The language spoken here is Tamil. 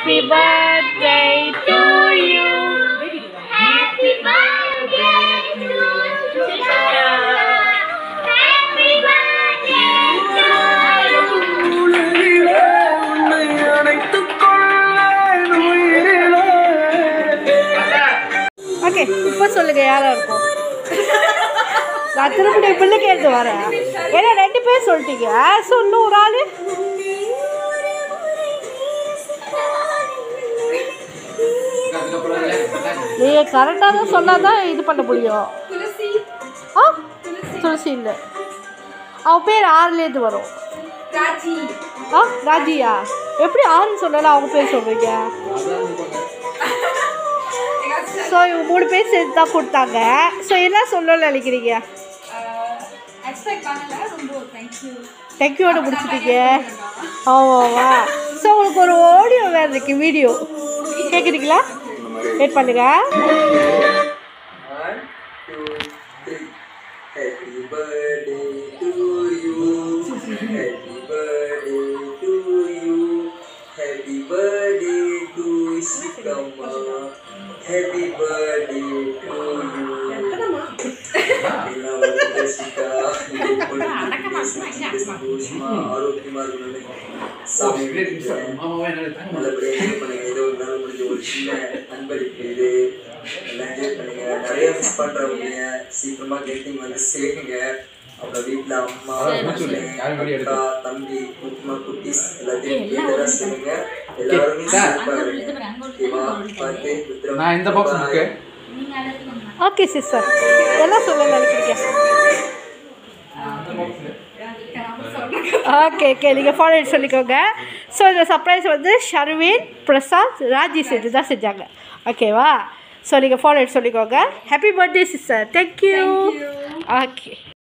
Happy birthday to you. Happy birthday to Sister. Happy birthday to you. உலகிலே உன்னை அணைத்துக் கொள்வேன் உயிரிலே. ஓகே இப்போ சொல்லுங்க யாரா இருக்கும் நான் திருப்பி பிள்ளைக்கு எடுத்து வரேன் ஏன்னா ரெண்டு பேர் சொல்லிட்டீங்க ஸோ இன்னும் ஒரு ஆள் நீங்கள் கரெக்டாக தான் சொன்னால் தான் இது பண்ண முடியும் ஆ துளசி இல்லை அவன் பேர் ஆறுலேருந்து வரும் ஆ ராஜியா எப்படி ஆறுன்னு சொல்லலாம் அவங்க பேர் சொல்கிறீங்க ஸோ இவங்க மூணு பேர் சேர்த்து தான் கொடுத்தாங்க ஸோ என்ன சொல்லணும்னு நினைக்கிறீங்க தேங்க்யூவோட முடிச்சிட்டீங்க ஆமாவா ஸோ உங்களுக்கு ஒரு ஆடியோ வேறு இருக்கு வீடியோ கேட்குறீங்களா வெயிட் பண்ணுங்க One, two, three. Happy birthday to you. Happy birthday to you. Happy birthday to Sikama. Happy birthday to you. எல்லாம் வந்து சிக்கா, சந்தோஷமா ஆரோக்கியமா இருக்கணும்னு சாமி வேண்டிக்கிறேன். நல்லபடியா enjoy பண்ணுங்க. ஏதோ ஒரு நாள் முடிஞ்ச ஒரு சின்ன அன்பளிப்பு இது. எல்லாம் enjoy பண்ணுங்க. நிறைய miss பண்றவங்க சீக்கிரமா கெட்டிங் வந்து சேருங்க அப்புறம் வீட்ல அம்மா அக்கா தம்பி முக்கியமா குட்டீஸ் எல்லாத்தையும் கேட்டதா சொல்லுங்க எல்லாருமே சிறப்பா இருங்க. ஓகேவா? பார்த்து பத்திரமா நான் இந்த box book. Bye. Okay sister என்ன சொல்ல நினைக்கிறீங்க ஓகே ஓகே நீங்கள் ஃபாலோ சொல்லிக்கோங்க ஸோ இந்த சர்ப்ரைஸ் வந்து ஷர்வின் பிரசாத் ராஜி செஞ்சு தான் செஞ்சாங்க ஓகேவா ஸோ நீங்கள் ஃபாலோ சொல்லிக்கோங்க happy birthday sister thank you okay